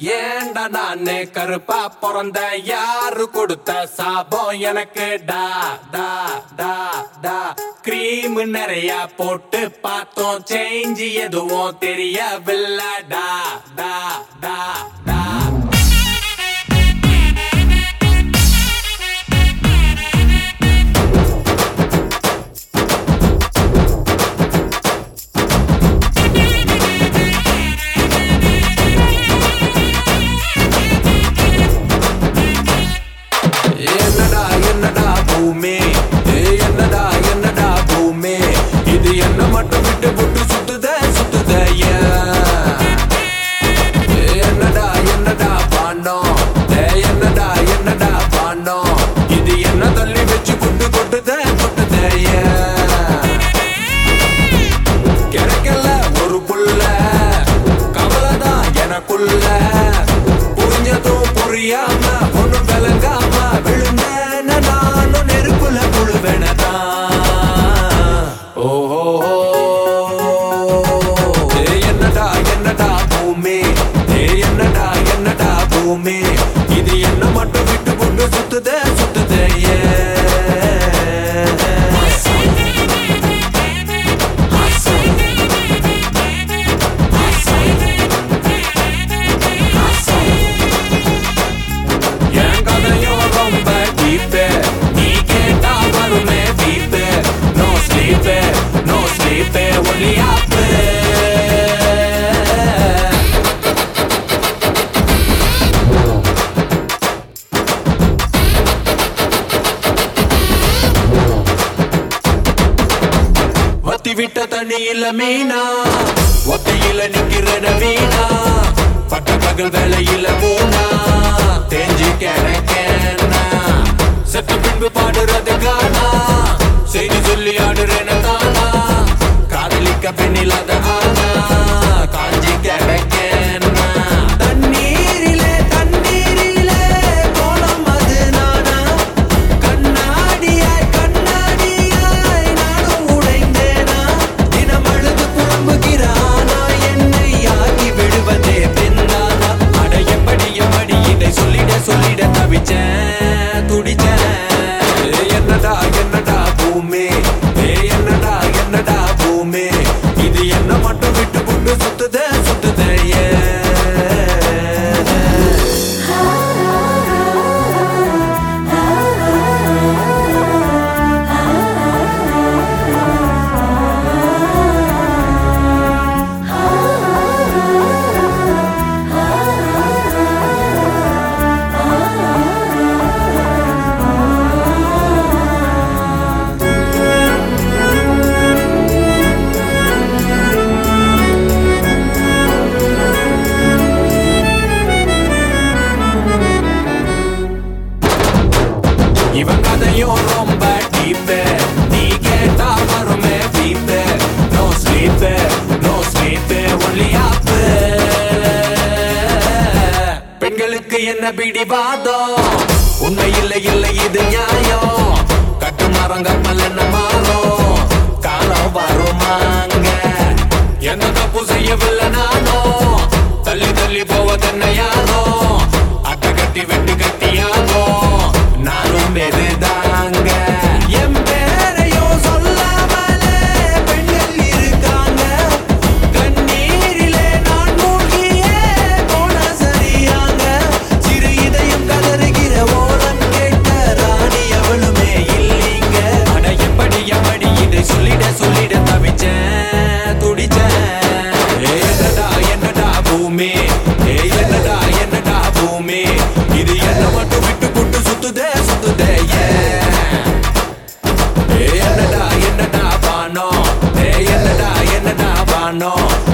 ஏண்டா நானே கருப்பா பிறந்த யாரு கொடுத்த சாபம் எனக்கு டா டா டா டா கிரீம் நிறைய போட்டு பார்த்தோம் சேஞ்ச் எதுவும் தெரியவில்லை டா டா டா டா என்னடா என்னடா பூமி ஏய் என்னடா என்னடா பூமி இது என்ன மட்டும் விட்டு விட்டு சுத்துதே சுத்துதே ஏன்? ஏய் என்னடா என்னடா பாண்டோம் ஏய் என்னடா என்னடா பாண்டோம் இது என்ன தள்ளி வச்சு குட்டு கொட்டுதே கொட்டுதே ஏன்? கிடைக்கல ஒரு புள்ள கவலைதான் எனக்குள்ள புரிஞ்சதும் புரியாம ஒண்ணும் விளங்காம விழுந்தேன நானும் நெருப்புல புழுவேனதான் ஓஹோ ஏய் என்னடா என்னடா பூமி ஏய் என்னடா என்னடா பூமி இது என்ன மட்டும் விட்டு கொண்டு சுத்துதே சுத்துதே ஏன் என் கதையும் ரொம்ப deep. நீ கேட்டா வருமே beep. No sleep, no sleep, only up. வத்தி விட்ட தண்ணியில மீனா ஒத்தையில நிக்கிற வீணா பட்ட பகல் வேலையில மூணா தேஞ்சி கிடக்கேனா செத்த பின்பு பாடுறது காணா செய்தி சொல்லி ஆடுறேன தானா காதலிக்க பெண்ணில்லாத ஆனா காஞ்சி கிடக்கேனா தண்ணீரிலே தண்ணீரிலே கோலம் அது நானா கண்ணாடியாய் கண்ணாடியாய் நானும் உடைந்தேனா தினம் அழுது புலம்புகிறானா என்னை ஆக்கி விடுவதே பெண்ணானா அட எப்படி எப்படி இதை சொல்லிட சொல்லிட தவிச்சேன் துடிச்சேன் ஏய், என்னடா என்னடா பூமி ஏய், என்னடா என்னடா பூமி இது என்ன மட்டும் விட்டு புட்டு சுத்துதே சுத்துதே ஏன் இவன் கதையும் ரொம்ப டீப்பு நீ கேட்டா வருமே வீப்பு no sleep no sleep only ஆப்பு பெண்களுக்கு என்ன பிடிவாதம் உண்மை இல்லை இல்லை இது நியாயம் கட்டு மரம் கப்பல் என்ன மாறும் காலம் வருமாங்க என்ன தப்பு செய்யவில்லை நானும் தள்ளி தள்ளி போவதென்ன யாரோ அட்டை கட்டி வெட்டு கட்டியாகோ நானும் எதுதாங்க என் பேரையும் சொல்லாமலே பெண்கள் இருக்காங்க கண்ணீரிலே நான் மூழ்கியே போன சரியாங்க சிறு இதயம் கதறுகிற ஓரம் கேட்ட ராணி அவளுமே இல்லைங்க அட எப்படி எப்படி இதை சொல்லிட சொல்லிட தவிச்சேன் துடிச்சேன் ஏய், என்னடா என்னடா பூமி ஏய், என்னடா என்னடா பூமி இது என்ன மட்டும் விட்டு புட்டு சுத்துதே சுத்துதே ஏன் ஏய், என்னடா என்னடா பானோ ஏய், என்னடா என்னடா பானோ